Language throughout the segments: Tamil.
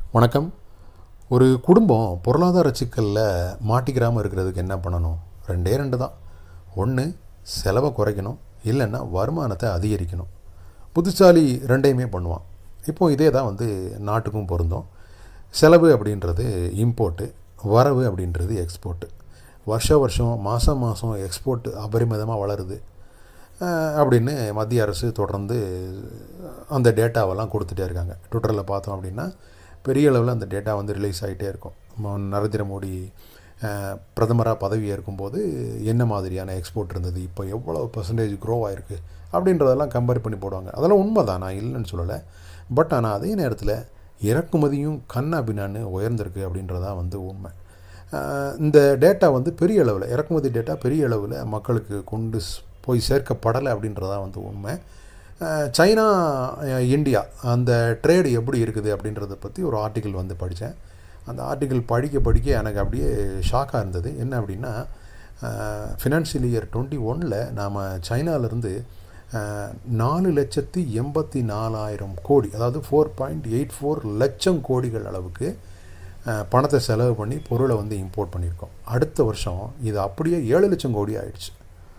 வணக்கம் ஒரு குடும்பம் பொருளாதார சிக்கலில் மாட்டிக்கிறாமல் இருக்கிறதுக்கு என்ன பண்ணணும் ரெண்டே ரெண்டு தான் ஒன்று செலவை குறைக்கணும் இல்லைன்னா வருமானத்தை அதிகரிக்கணும் புத்திசாலி ரெண்டையுமே பண்ணுவான் இப்போ இதே தான் வந்து நாட்டுக்கும் பொருந்தும் செலவு அப்படின்றது இம்போர்ட்டு வரவு அப்படின்றது எக்ஸ்போர்ட்டு வருஷ வருஷம் மாதம் மாதம் எக்ஸ்போர்ட் அபரிமிதமாக வளருது அஹ், அப்படின்னு மத்திய அரசு தொடர்ந்து அந்த டேட்டாவெல்லாம் கொடுத்துட்டே இருக்காங்க ட்விட்டரில் பார்த்தோம் அப்படின்னா பெரிய அளவில் அந்த டேட்டா வந்து ரிலீஸ் ஆகிட்டே இருக்கும் ம- நரேந்திர மோடி பிரதமராக பதவி ஏற்கும்போது என்ன மாதிரியான எக்ஸ்போர்ட் இருந்தது இப்போ எவ்வளோ பர்சன்டேஜ் க்ரோ ஆயிருக்கு அப்படின்றதெல்லாம் கம்பேர் பண்ணி போடுவாங்க அதெல்லாம் உண்மை தான் நான் இல்லைன்னு சொல்லலை பட் ஆனால் அதே நேரத்தில் இறக்குமதியும் கண்ணா பின்னான்னு உயர்ந்திருக்கு அப்படின்றதான் வந்து உண்மை அஹ் இந்த டேட்டா வந்து பெரிய அளவில் இறக்குமதி டேட்டா பெரிய அளவில் மக்களுக்கு கொண்டு ஸ்- போய் சேர்க்கப்படலை அப்படின்றதான் வந்து உண்மை அஹ் சைனா அஹ் இந்தியா அந்த ட்ரேடு எப்படி இருக்குது அப்படின்றத பற்றி ஒரு ஆர்டிக்கிள் வந்து படித்தேன் அந்த ஆர்டிக்கிள் படிக்க படிக்க எனக்கு அப்படியே ஷாக்காக இருந்தது என்ன அப்படின்னா ஃபினான்ஷியல் இயர் டுவெண்ட்டி ஒனில் நாம் சைனாலேருந்து நாலு லட்சத்தி எண்பத்தி நாலாயிரம் கோடி அதாவது ஃபோர் பாயிண்ட் எயிட் ஃபோர் லட்சம் கோடிகள் அளவுக்கு அஹ், பணத்தை செலவு பண்ணி பொருளை வந்து இம்போர்ட் பண்ணியிருக்கோம் அடுத்த வருஷம் இது அப்படியே ஏழு லட்சம் கோடி ஆயிடுச்சு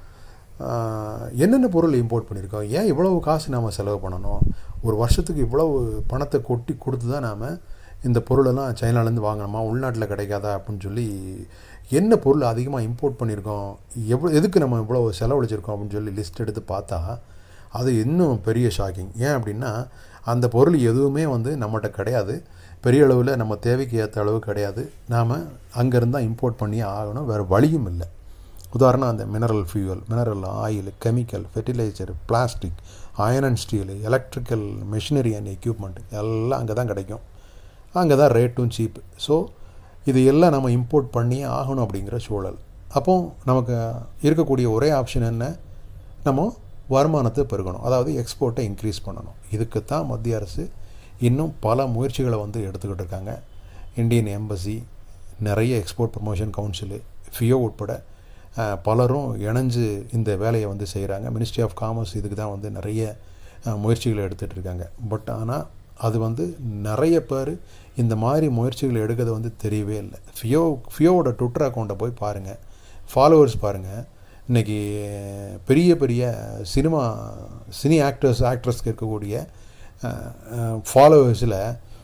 ஆஹ் என்னென்ன பொருள் இம்போர்ட் பண்ணியிருக்கோம் ஏன் இவ்வளவு காசு நாம் செலவு பண்ணணும் ஒரு வருஷத்துக்கு இவ்வளவு பணத்தை கொட்டி கொடுத்து தான் நாம் இந்த பொருளெல்லாம் சைனாலேருந்து வாங்கணுமா உள்நாட்டில் கிடைக்காதா அப்படின்னு சொல்லி என்ன பொருள் அதிகமாக இம்போர்ட் பண்ணியிருக்கோம் எவ்வளோ எதுக்கு நம்ம இவ்வளோ செலவழிச்சிருக்கோம் அப்படின்னு சொல்லி லிஸ்ட் எடுத்து பார்த்தா அது இன்னும் பெரிய ஷாக்கிங் ஏன் அப்படின்னா அந்த பொருள் எதுவுமே வந்து நம்மகிட்ட கிடையாது பெரிய அளவில் நம்ம தேவைக்கு ஏற்ற அளவு கிடையாது நாம் அங்கேருந்து தான் இம்போர்ட் பண்ணி ஆகணும் வேறு வழியும் இல்லை உதாரணம் அந்த mineral fuel mineral oil chemical fertiliser plastic iron and steel electrical machinery and equipment எல்லாம் அங்கே தான் கிடைக்கும் அங்கே தான் ரேட்டும் சீப்பு ஸோ இது எல்லாம் நம்ம இம்போர்ட் பண்ணியே ஆகணும் அப்படிங்கிற சூழல் அப்போ நமக்கு இருக்கக்கூடிய ஒரே ஆப்ஷன் என்ன நம்ம வருமானத்தை பெருகணும் அதாவது எக்ஸ்போர்ட்டை இன்க்ரீஸ் பண்ணணும் இதுக்கு தான் மத்திய அரசு இன்னும் பல முயற்சிகளை வந்து எடுத்துக்கிட்டு இருக்காங்க இந்தியன் எம்பசி நிறைய எக்ஸ்போர்ட் ப்ரமோஷன் கவுன்சிலு ஃபியோ உட்பட அஹ், பலரும் இணைஞ்சு இந்த வேலையை வந்து செய்கிறாங்க மினிஸ்ட்ரி ஆஃப் காமர்ஸ் இதுக்கு தான் வந்து நிறைய அஹ், முயற்சிகளை எடுத்துகிட்டு இருக்காங்க பட் ஆனால் அது வந்து நிறைய பேர் இந்த மாதிரி முயற்சிகளை எடுக்கிறது வந்து தெரியவே இல்லை ஃபியோ ஃபியோவோட ட்விட்டர் அக்கௌண்ட்டை போய் பாருங்கள் ஃபாலோவர்ஸ் பாருங்கள் இன்றைக்கி பெரிய பெரிய சினிமா சினி ஆக்டர்ஸ் ஆக்ட்ரஸ்க்கு இருக்கக்கூடிய ஃபாலோவர்ஸில்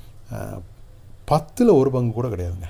பத்தில் ஒரு பங்கு கூட கிடையாதுங்க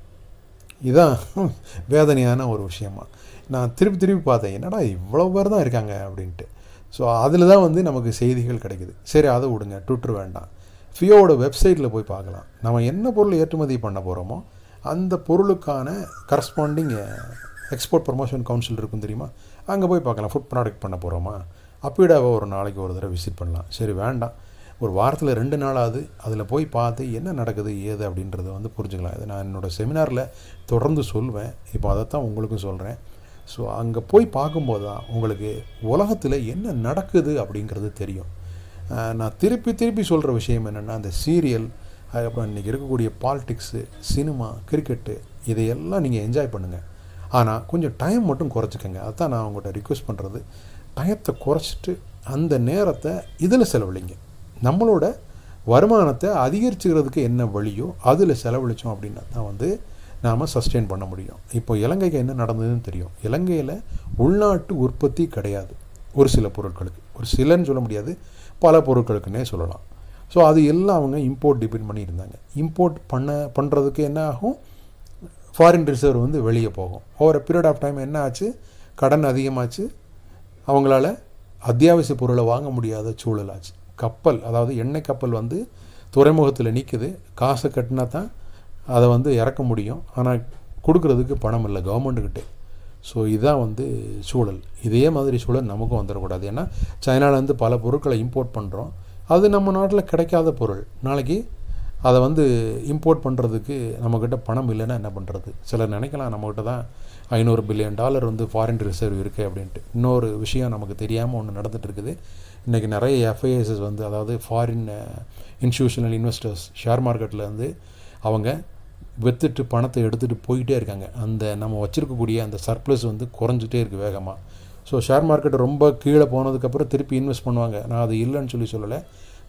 இதான் வேதனையான ஒரு விஷயமா நான் திருப்பி திருப்பி பார்த்தேன் என்னடா இவ்வளோ பேர் தான் இருக்காங்க அப்படின்ட்டு ஸோ அதில் தான் வந்து நமக்கு செய்திகள் கிடைக்குது சரி அதை விடுங்க ட்விட்டர் வேண்டாம் ஃபியோவோட வெப்சைட்டில் போய் பார்க்கலாம் நம்ம என்ன பொருள் ஏற்றுமதி பண்ண போகிறோமோ அந்த பொருளுக்கான கரஸ்பாண்டிங் எக்ஸ்போர்ட் ப்ரமோஷன் கவுன்சில் இருக்கும் தெரியுமா அங்கே போய் பார்க்கலாம் ஃபுட் ப்ராடக்ட் பண்ண போகிறோமா அப்பீடாவை ஒரு நாளைக்கு ஒரு தடவை விசிட் பண்ணலாம் சரி வேண்டாம் ஒரு வாரத்தில் ரெண்டு நாளாவது அதில் போய் பார்த்து என்ன நடக்குது ஏது அப்படின்றத வந்து புரிஞ்சுக்கலாம் இது நான் என்னோடய செமினாரில் தொடர்ந்து சொல்வேன் இப்போ அதைத்தான் உங்களுக்கும் சொல்கிறேன் ஸோ அங்கே போய் பார்க்கும்போது தான் உங்களுக்கு உலகத்தில் என்ன நடக்குது அப்படிங்கிறது தெரியும் அஹ் நான் திருப்பி திருப்பி சொல்கிற விஷயம் என்னென்னா அந்த சீரியல் அதுக்கப்புறம் இன்றைக்கி இருக்கக்கூடிய பாலிடிக்ஸு சினிமா கிரிக்கெட்டு இதையெல்லாம் நீங்கள் என்ஜாய் பண்ணுங்கள் ஆனால் கொஞ்சம் டைம் மட்டும் குறைச்சிக்கங்க அதுதான் நான் உங்கள்கிட்ட ரிக்வெஸ்ட் பண்ணுறது டயத்தை குறைச்சிட்டு அந்த நேரத்தை இதில் செலவழிங்க நம்மளோட வருமானத்தை அதிகரிச்சுக்கிறதுக்கு என்ன வழியோ அதில் செலவழித்தோம் அப்படின்னா தான் வந்து நாம் சஸ்டெயின் பண்ண முடியும் இப்போ இலங்கைக்கு என்ன நடந்ததுன்னு தெரியும் இலங்கையில் உள்நாட்டு உற்பத்தி கிடையாது ஒரு சில பொருட்களுக்கு ஒரு சிலன்னு சொல்ல முடியாது பல பொருட்களுக்குன்னே சொல்லலாம் ஸோ அது எல்லாம் அவங்க இம்போர்ட் டிபெண்ட் பண்ணியிருந்தாங்க இம்போர்ட் பண்ண பண்ணுறதுக்கு என்ன ஆகும் ஃபாரின் ரிசர்வ் வந்து வெளியே போகும் ஓவர் பீரியட் ஆஃப் டைம் என்ன ஆச்சு கடன் அதிகமாச்சு அவங்களால அத்தியாவசிய பொருளை வாங்க முடியாத சூழல் ஆச்சு கப்பல் அதாவது எண்ணெய் கப்பல் வந்து துறைமுகத்தில் நிற்குது காசை கட்டினா தான் அதை வந்து இறக்க முடியும் ஆனால் கொடுக்கறதுக்கு பணம் இல்லை கவர்மெண்ட்டுக்கிட்டே ஸோ இதுதான் வந்து சூழல் இதே மாதிரி சூழல் நமக்கும் வந்துடக்கூடாது ஏன்னா சைனாலேருந்து பல பொருட்களை இம்போர்ட் பண்ணுறோம் அது நம்ம நாட்டில் கிடைக்காத பொருள் நாளைக்கு அதை வந்து இம்போர்ட் பண்ணுறதுக்கு நம்மக்கிட்ட பணம் இல்லைன்னா என்ன பண்ணுறது சிலர் நினைக்கலாம் நம்மக்கிட்ட தான் ஐநூறு பில்லியன் டாலர் வந்து ஃபாரின் ரிசர்வ் இருக்குது அப்படின்ட்டு இன்னொரு விஷயம் நமக்கு தெரியாமல் ஒன்று நடந்துட்டு இருக்குது இன்றைக்கி நிறைய எஃப்ஐஎஸ்எஸ் வந்து அதாவது ஃபாரின் இன்ஸ்டியூஷனல் இன்வெஸ்டர்ஸ் ஷேர் மார்க்கெட்டில் வந்து அவங்க விற்றுட்டு பணத்தை எடுத்துகிட்டு போயிட்டே இருக்காங்க அந்த நம்ம வச்சுருக்கக்கூடிய அந்த சர்ப்ளஸ் வந்து குறைஞ்சிட்டே இருக்குது வேகமாக ஸோ ஷேர் மார்க்கெட் ரொம்ப கீழே போனதுக்கப்புறம் திருப்பி இன்வெஸ்ட் பண்ணுவாங்க நான் அது இல்லைன்னு சொல்லி சொல்லலை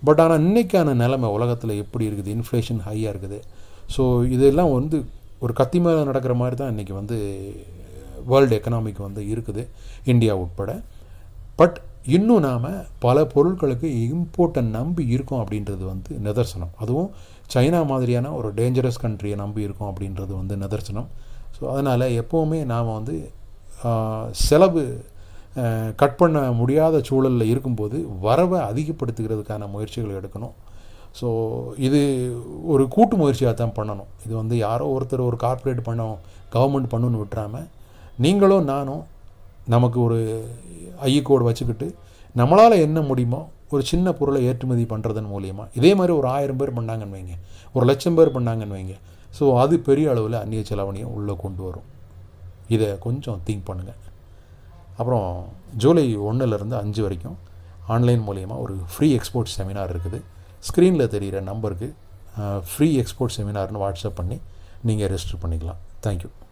பட் ஆனால் இன்றைக்கான நிலைமை உலகத்தில் எப்படி இருக்குது இன்ஃப்ளேஷன் ஹையாக இருக்குது ஸோ இதெல்லாம் வந்து ஒரு கத்தி மேலே நடக்கிற மாதிரி தான் இன்றைக்கி வந்து வேர்ல்டு எக்கனாமிக் வந்து இருக்குது இந்தியா உட்பட பட் இன்னும் நாம் பல பொருட்களுக்கு இம்போர்ட்டை நம்பி இருக்கோம் அப்படின்றது வந்து நிதர்சனம் அதுவும் சைனா மாதிரியான ஒரு டேஞ்சரஸ் கண்ட்ரியை நம்பி இருக்கோம் அப்படின்றது வந்து நிதர்சனம் ஸோ அதனால் எப்போவுமே நாம் வந்து ஆஹ், செலவு ஆஹ், கட் பண்ண முடியாத சூழலில் இருக்கும்போது வரவை அதிகப்படுத்துகிறதுக்கான முயற்சிகள் எடுக்கணும் ஸோ இது ஒரு கூட்டு முயற்சியாக தான் பண்ணணும் இது வந்து யாரோ ஒருத்தர் ஒரு கார்ப்பரேட் பண்ணோம் கவர்மெண்ட் பண்ணுன்னு விட்டுறாமல் நீங்களும் நானும் நமக்கு ஒரு ஐ கோடு வச்சுக்கிட்டு நம்மளால் என்ன முடியுமோ ஒரு சின்ன பொருளை ஏற்றுமதி பண்ணுறதன் மூலியமாக இதே மாதிரி ஒரு ஆயிரம் பேர் பண்ணாங்கன்னு வைங்க ஒரு லட்சம் பேர் பண்ணாங்கன்னு வைங்க ஸோ அது பெரிய அளவில் அந்நிய செலவணியை உள்ளே கொண்டு வரும் இதை கொஞ்சம் திங்க் பண்ணுங்கள் அப்புறம் ஜூலை ஒன்றுலேருந்து அஞ்சு வரைக்கும் ஆன்லைன் மூலயமா ஒரு ஃப்ரீ எக்ஸ்போர்ட் செமினார் இருக்குது ஸ்க்ரீனில் தெரிகிற நம்பருக்கு ஃப்ரீ எக்ஸ்போர்ட் செமினார்னு வாட்ஸ்அப் பண்ணி நீங்கள் ரெஜிஸ்டர் பண்ணிக்கலாம் தேங்க்யூ